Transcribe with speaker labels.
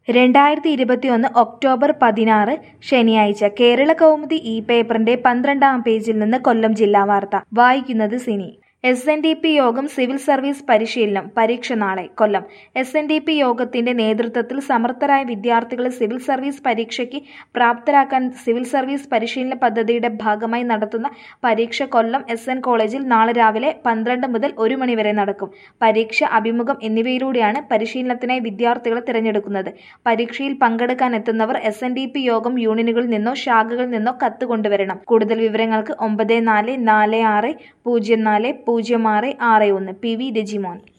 Speaker 1: രണ്ടായിരത്തി ഇരുപത്തിയൊന്ന് ഒക്ടോബർ പതിനാറ് ശനിയാഴ്ച കേരള കൗമുദി ഈ പേപ്പറിന്റെ പന്ത്രണ്ടാം പേജിൽ നിന്ന് കൊല്ലം ജില്ലാ വാർത്ത വായിക്കുന്നത് Sini S N D P യോഗം സിവിൽ സർവീസ് പരിശീലനം പരീക്ഷ നാളെ Kollam S N D P യോഗത്തിന്റെ നേതൃത്വത്തിൽ സമർത്ഥരായ വിദ്യാർത്ഥികളെ സിവിൽ സർവീസ് പരീക്ഷയ്ക്ക് പ്രാപ്തരാക്കാൻ സിവിൽ സർവീസ് പരിശീലന പദ്ധതിയുടെ ഭാഗമായി നടത്തുന്ന പരീക്ഷ കൊല്ലം എസ് എൻ കോളേജിൽ നാളെ രാവിലെ പന്ത്രണ്ട് മുതൽ ഒരു മണി വരെ നടക്കും പരീക്ഷ അഭിമുഖം എന്നിവയിലൂടെയാണ് പരിശീലനത്തിനായി വിദ്യാർത്ഥികളെ തിരഞ്ഞെടുക്കുന്നത് പരീക്ഷയിൽ പങ്കെടുക്കാൻ എത്തുന്നവർ എസ് എൻ ഡി പി യോഗം യൂണിയനുകളിൽ നിന്നോ ശാഖകളിൽ നിന്നോ കത്ത് കൊണ്ടുവരണം കൂടുതൽ വിവരങ്ങൾക്ക് ഒമ്പത് നാല് നാല് ആറ് പൂജ്യം നാല് പൂജ്യം ആറ് ആറ് ഒന്ന് പി വി രജിമോൻ